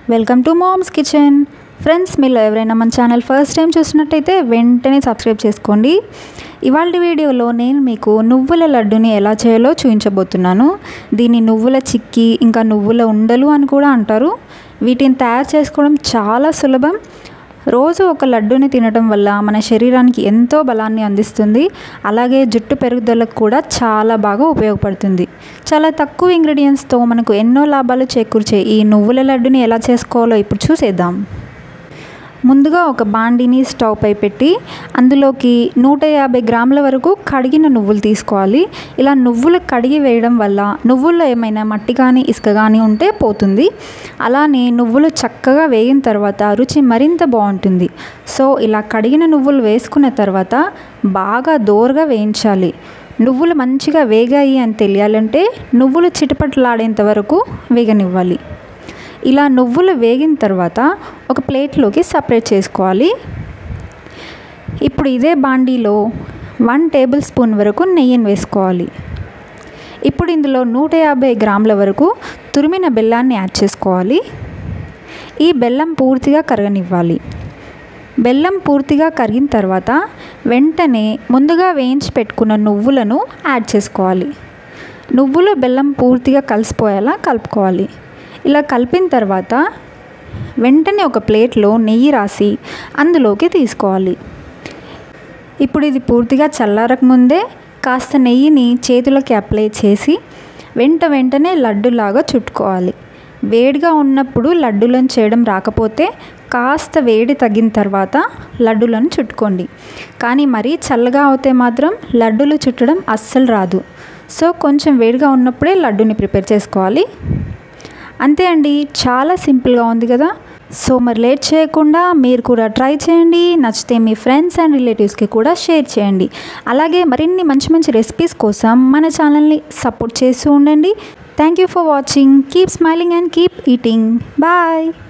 welcome to mom's kitchen friends మీలో ఎవరైనా మన ఛానల్ ఫస్ట్ టైం చూసినట్టయితే వెంటనే సబ్స్క్రైబ్ చేసుకోండి ఇవాళ వీడియోలో నేను మీకు నువ్వుల లడ్డుని ఎలా చేయాలో చూపించబోతున్నాను దీన్ని నువ్వుల చిక్కీ ఇంకా నువ్వుల ఉండలు అని కూడా అంటారు వీటిని తయారు చేసుకోవడం చాలా సులభం రోజు ఒక లడ్డూని తినడం వల్ల మన శరీరానికి ఎంతో బలాన్ని అందిస్తుంది అలాగే జుట్టు పెరుగుదలకు కూడా చాలా బాగా ఉపయోగపడుతుంది చాలా తక్కువ ఇంగ్రీడియంట్స్తో మనకు ఎన్నో లాభాలు చేకూర్చే ఈ నువ్వుల లడ్డుని ఎలా చేసుకోవాలో ఇప్పుడు చూసేద్దాం ముందుగా ఒక బాండిని స్టవ్ పై పెట్టి అందులోకి నూట యాభై గ్రాముల వరకు కడిగిన నువ్వులు తీసుకోవాలి ఇలా నువ్వులు కడిగి వేయడం వల్ల నువ్వుల్లో ఏమైనా మట్టి కానీ ఇసుక కానీ ఉంటే పోతుంది అలానే నువ్వులు చక్కగా వేగిన తర్వాత రుచి మరింత బాగుంటుంది సో ఇలా కడిగిన నువ్వులు వేసుకున్న తర్వాత బాగా దోరగా వేయించాలి నువ్వులు మంచిగా వేగాయి అని తెలియాలంటే నువ్వులు చిటపట్లాడేంత వరకు వేగనివ్వాలి ఇలా నువ్వులు వేగిన తర్వాత ఒక ప్లేట్లోకి సపరేట్ చేసుకోవాలి ఇప్పుడు ఇదే బాండీలో వన్ టేబుల్ స్పూన్ వరకు నెయ్యిని వేసుకోవాలి ఇప్పుడు ఇందులో నూట యాభై గ్రాముల వరకు తురిమిన బెల్లాన్ని యాడ్ చేసుకోవాలి ఈ బెల్లం పూర్తిగా కరగనివ్వాలి బెల్లం పూర్తిగా కరిగిన తర్వాత వెంటనే ముందుగా వేయించి పెట్టుకున్న నువ్వులను యాడ్ చేసుకోవాలి నువ్వులు బెల్లం పూర్తిగా కలిసిపోయేలా కలుపుకోవాలి ఇలా కలిపిన తర్వాత వెంటనే ఒక ప్లేట్లో నెయ్యి రాసి అందులోకి తీసుకోవాలి ఇప్పుడు ఇది పూర్తిగా చల్లారక ముందే కాస్త నెయ్యిని చేతులకి అప్లై చేసి వెంట వెంటనే లడ్డులాగా చుట్టుకోవాలి వేడిగా ఉన్నప్పుడు లడ్డులను చేయడం రాకపోతే కాస్త వేడి తగ్గిన తర్వాత లడ్డులను చుట్టుకోండి కానీ మరీ చల్లగా అవుతే మాత్రం లడ్డులు చుట్టడం అస్సలు రాదు సో కొంచెం వేడిగా ఉన్నప్పుడే లడ్డుని ప్రిపేర్ చేసుకోవాలి అంతే అండి చాలా సింపుల్గా ఉంది కదా సో మరి లేట్ చేయకుండా మీరు కూడా ట్రై చేయండి నచ్చితే మీ ఫ్రెండ్స్ అండ్ రిలేటివ్స్కి కూడా షేర్ చేయండి అలాగే మరిన్ని మంచి మంచి రెసిపీస్ కోసం మన ఛానల్ని సపోర్ట్ చేస్తూ ఉండండి thank you for watching keep smiling and keep eating bye